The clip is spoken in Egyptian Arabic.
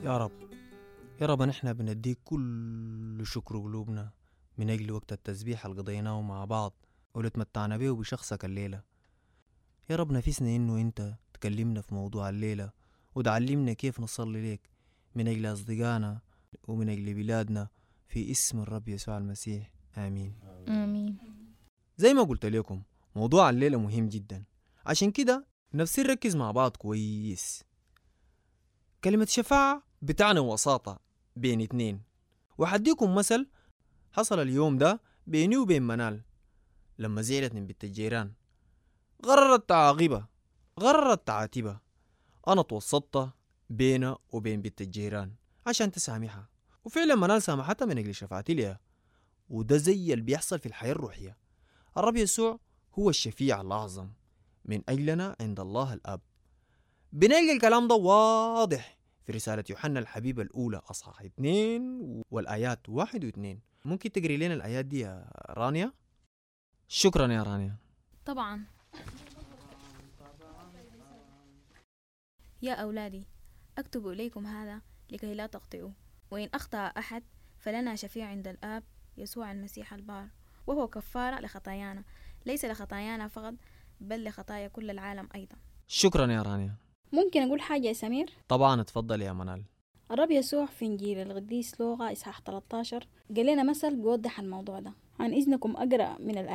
يا رب يا رب نحن بنديك كل شكر قلوبنا من أجل وقت التسبيح اللي قضيناه مع بعض واللي تمتعنا بيه بشخصك الليلة يا رب نفسنا إنه أنت تكلمنا في موضوع الليلة وتعلمنا كيف نصلي ليك من أجل أصدقائنا ومن أجل بلادنا في اسم الرب يسوع المسيح آمين آمين زي ما قلت لكم موضوع الليلة مهم جدا عشان كده نفسي نركز مع بعض كويس كلمة شفاعة بتعني وساطة بين اتنين وحديكم مثل حصل اليوم ده بيني وبين منال لما زعلت من بنت الجيران غررت تعاقبها غررت تعاتبها أنا توسطت بينها وبين بنت الجيران عشان تسامحها وفعلا منال سامحتها من أجل شفاعتي لها وده زي اللي بيحصل في الحياة الروحية الرب يسوع هو الشفيع الأعظم من أجلنا عند الله الأب بنلقى الكلام ده واضح في رسالة يوحنا الحبيب الأولى أصحاح اثنين والآيات واحد واثنين ممكن تقري لنا الآيات دي يا رانيا؟ شكرا يا رانيا طبعا يا أولادي أكتب إليكم هذا لكي لا تخطئوا وإن أخطأ أحد فلنا شفيع عند الآب يسوع المسيح البار وهو كفارة لخطايانا ليس لخطايانا فقط بل لخطايا كل العالم أيضا شكرا يا رانيا ممكن أقول حاجة يا سمير طبعا اتفضل يا منال الرب يسوع في إنجيل القديس لوقا إصحاح 13 قال لنا مثل بيوضح الموضوع ده عن إذنكم أقرأ من الآية